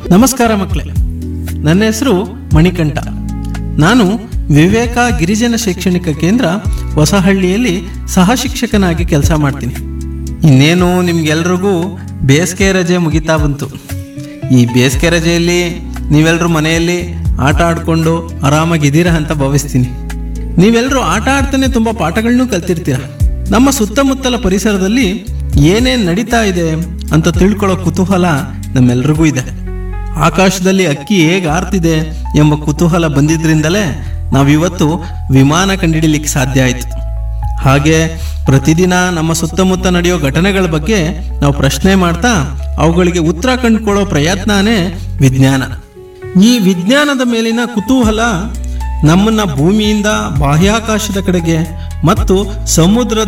ನಮಸ್ಕಾರ ಮಕ್ಕಳೇ ನನ್ನ ಹೆಸರು ಮಣಿಕಂಠ ನಾನು ವಿವೇಕ ಗಿರಿಜನ ಶೈಕ್ಷಣಿಕ ಕೇಂದ್ರ ಹೊಸಹಳ್ಳಿಯಲ್ಲಿ ಸಹ ಶಿಕ್ಷಕನಾಗಿ ಕೆಲಸ ಮಾಡ್ತೀನಿ ಇನ್ನೇನು ನಿಮ್ಗೆಲ್ರಿಗೂ ಬೇಸಿಗೆ ರಜೆ ಮುಗಿತಾ ಬಂತು ಈ ಬೇಸಿಗೆ ರಜೆಯಲ್ಲಿ ನೀವೆಲ್ಲರೂ ಮನೆಯಲ್ಲಿ ಆಟ ಆಡಿಕೊಂಡು ಆರಾಮಾಗಿದ್ದೀರಾ ಅಂತ ಭಾವಿಸ್ತೀನಿ ನೀವೆಲ್ಲರೂ ಆಟ ಆಡ್ತಾನೆ ತುಂಬ ಪಾಠಗಳನ್ನೂ ಕಲ್ತಿರ್ತೀರ ನಮ್ಮ ಸುತ್ತಮುತ್ತಲ ಪರಿಸರದಲ್ಲಿ ಏನೇನು ನಡೀತಾ ಇದೆ ಅಂತ ತಿಳ್ಕೊಳ್ಳೋ ಕುತೂಹಲ ನಮ್ಮೆಲ್ರಿಗೂ ಇದೆ ಆಕಾಶದಲ್ಲಿ ಅಕ್ಕಿ ಹೇಗೆ ಆರ್ತಿದೆ ಎಂಬ ಕುತೂಹಲ ಬಂದಿದ್ರಿಂದಲೇ ನಾವಿವತ್ತು ವಿಮಾನ ಕಂಡುಹಿಡಿಲಿಕ್ಕೆ ಸಾಧ್ಯ ಆಯಿತು ಹಾಗೆ ಪ್ರತಿದಿನ ನಮ್ಮ ಸುತ್ತಮುತ್ತ ನಡೆಯೋ ಘಟನೆಗಳ ಬಗ್ಗೆ ನಾವು ಪ್ರಶ್ನೆ ಮಾಡ್ತಾ ಅವುಗಳಿಗೆ ಉತ್ತರ ಕಂಡುಕೊಳ್ಳೋ ಪ್ರಯತ್ನನೇ ವಿಜ್ಞಾನ ಈ ವಿಜ್ಞಾನದ ಮೇಲಿನ ಕುತೂಹಲ ನಮ್ಮನ್ನ ಭೂಮಿಯಿಂದ ಬಾಹ್ಯಾಕಾಶದ ಕಡೆಗೆ ಮತ್ತು ಸಮುದ್ರದ